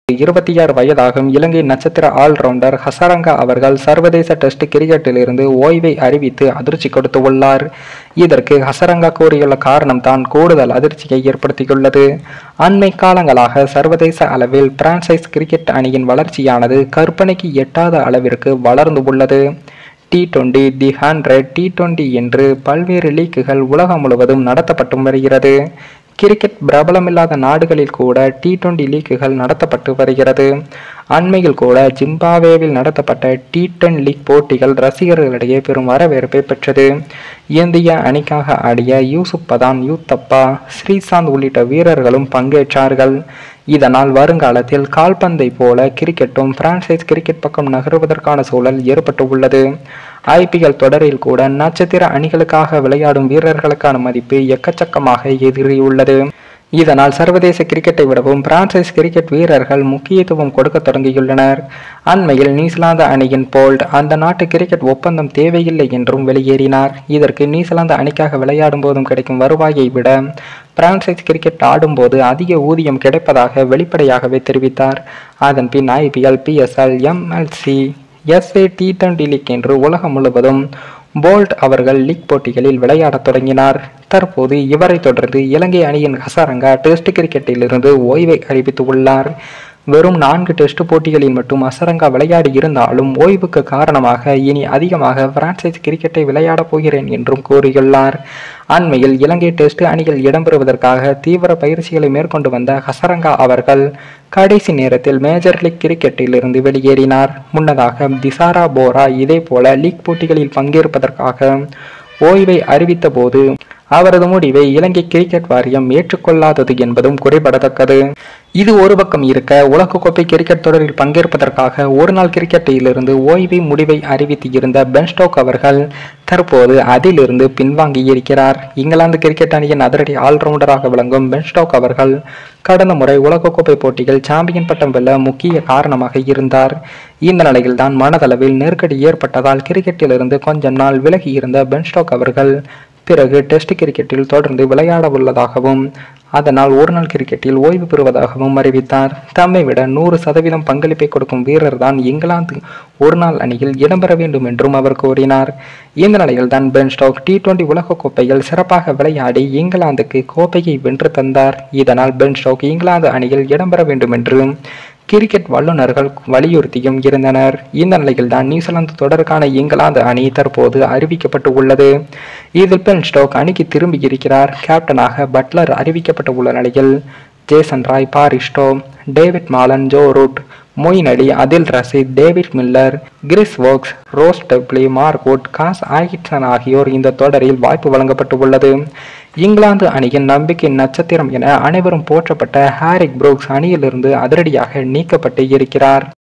இருபத்தி ஆறு வயதாகும் இலங்கை நட்சத்திர ஆல்ரவுண்டர் ஹசரங்கா அவர்கள் சர்வதேச டெஸ்ட் கிரிக்கெட்டிலிருந்து ஓய்வை அறிவித்து அதிர்ச்சி கொடுத்துள்ளார் இதற்கு ஹசரங்கா கூறியுள்ள காரணம் தான் கூடுதல் அதிர்ச்சியை ஏற்படுத்தியுள்ளது அண்மை காலங்களாக சர்வதேச அளவில் பிரான்சைஸ் கிரிக்கெட் அணியின் வளர்ச்சியானது கற்பனைக்கு எட்டாத அளவிற்கு வளர்ந்து உள்ளது T twenty the hundred T twenty என்று பல்வேறு லீக்குகள் உலகம் முழுவதும் நடத்தப்பட்டு வருகிறது கிரிக்கெட் பிரபலமில்லாத நாடுகளில் கூட டி டுவெண்டி லீக்குகள் நடத்தப்பட்டு வருகிறது அண்மையில் கூட ஜிம்பாவேவில் நடத்தப்பட்ட டி டென் லீக் போட்டிகள் ரசிகர்களிடையே பெரும் வரவேற்பை பெற்றது இந்திய அணிக்காக ஆடிய யூசுப் பதான் யூத்தப்பா ஸ்ரீசாந்த் உள்ளிட்ட வீரர்களும் பங்கேற்றார்கள் இதனால் வருங்காலத்தில் கால்பந்தை போல கிரிக்கெட்டும் பிரான்சைஸ் கிரிக்கெட் பக்கம் நகருவதற்கான சூழல் ஏற்பட்டு உள்ளது ஐபிஎல் தொடரில் கூட நட்சத்திர அணிகளுக்காக விளையாடும் வீரர்களுக்கான மதிப்பு எக்கச்சக்கமாக எதிரியுள்ளது இதனால் சர்வதேச கிரிக்கெட்டை விடவும் பிரான்சைஸ் கிரிக்கெட் வீரர்கள் முக்கியத்துவம் கொடுக்க தொடங்கியுள்ளனர் அண்மையில் நியூசிலாந்து அணியின் போல்ட் அந்த நாட்டு கிரிக்கெட் ஒப்பந்தம் தேவையில்லை என்றும் வெளியேறினார் இதற்கு நியூசிலாந்து அணிக்காக விளையாடும் போதும் கிடைக்கும் வருவாயை விட பிரான்சைஸ் கிரிக்கெட் ஆடும்போது அதிக ஊதியம் கிடைப்பதாக வெளிப்படையாகவே தெரிவித்தார் அதன் பின் IPL PSL MLC SA T twenty league என்று உலகம் முழுவதும் போல்ட் அவர்கள் லீக் போட்டிகளில் விளையாடத் தொடங்கினார் தற்போது இவரை தொடர்ந்து இலங்கை அணியின் ஹசரங்கா டெஸ்ட் கிரிக்கெட்டிலிருந்து ஓய்வை அறிவித்துள்ளார் வெறும் நான்கு டெஸ்ட் போட்டிகளில் மட்டும் அசரங்கா விளையாடி இருந்தாலும் ஓய்வுக்கு காரணமாக இனி அதிகமாக பிரான்சைஸ் கிரிக்கெட்டை விளையாடப் போகிறேன் என்றும் கூறியுள்ளார் அண்மையில் இலங்கை டெஸ்ட் அணியில் இடம்பெறுவதற்காக தீவிர பயிற்சிகளை மேற்கொண்டு வந்த ஹசரங்கா அவர்கள் கடைசி நேரத்தில் மேஜர் லீக் கிரிக்கெட்டில் இருந்து வெளியேறினார் முன்னதாக திசாரா போரா இதே போல லீக் போட்டிகளில் பங்கேற்பதற்காக ஓய்வை அறிவித்த போது அவரது முடிவை இலங்கை கிரிக்கெட் வாரியம் ஏற்றுக்கொள்ளாதது என்பதும் குறிப்பிடத்தக்கது இது ஒரு பக்கம் இருக்க உலகக்கோப்பை கிரிக்கெட் தொடரில் பங்கேற்பதற்காக ஒருநாள் கிரிக்கெட்டிலிருந்து ஓய்வு முடிவை அறிவித்து இருந்த பென் ஸ்டோக் அவர்கள் தற்போது அதிலிருந்து பின்வாங்கி இருக்கிறார் இங்கிலாந்து கிரிக்கெட் அணியின் அதிரடி ஆல்ரவுண்டராக விளங்கும் பென் ஸ்டோக் அவர்கள் கடந்த முறை உலகக்கோப்பை போட்டிகள் சாம்பியன் பட்டம் வெல்ல முக்கிய காரணமாக இருந்தார் இந்த நிலையில்தான் மனதளவில் நெருக்கடி ஏற்பட்டதால் கிரிக்கெட்டிலிருந்து கொஞ்சம் நாள் விலகி இருந்த பென் ஸ்டோக் அவர்கள் பிறகு டெஸ்ட் கிரிக்கெட்டில் தொடர்ந்து விளையாட உள்ளதாகவும் அதனால் ஒருநாள் கிரிக்கெட்டில் ஓய்வு பெறுவதாகவும் அறிவித்தார் தம்மை விட நூறு சதவீதம் பங்களிப்பை கொடுக்கும் வீரர் தான் இங்கிலாந்து ஒருநாள் அணியில் இடம்பெற வேண்டும் என்றும் அவர் கூறினார் இந்த நிலையில் தான் பென் ஸ்டோக் டி டுவெண்டி உலகக்கோப்பையில் சிறப்பாக விளையாடி இங்கிலாந்துக்கு கோப்பையை வென்று தந்தார் இதனால் பென் ஸ்டோக் இங்கிலாந்து அணியில் இடம்பெற வேண்டும் என்று கிரிக்கெட் வல்லுநர்கள் வலியுறுத்தியும் இருந்தனர் இந்த நிலையில் தான் நியூசிலாந்து தொடருக்கான இங்கிலாந்து அணி தற்போது அறிவிக்கப்பட்டு உள்ளது இதில் பென் ஸ்டோக் அணிக்கு திரும்பி இருக்கிறார் கேப்டனாக பட்லர் அறிவிக்கப்பட்டு உள்ள நிலையில் Jason Roy Bairstow David Malan Joe Root Moeen Ali அதில் Rashid David Miller Chris Woakes Reece Topley Mark Wood Gus Atkinson ஆகியோர் இந்த தொடரில் வாய்ப்பு வழங்கப்பட்டு உள்ளது இங்கிலாந்து அணியின் நம்பிக்கை நட்சத்திரம் என அனைவரும் போற்றப்பட்ட ஹாரிக் புரூக்ஸ் அணியிலிருந்து அதிரடியாக நீக்கப்பட்டு இருக்கிறார்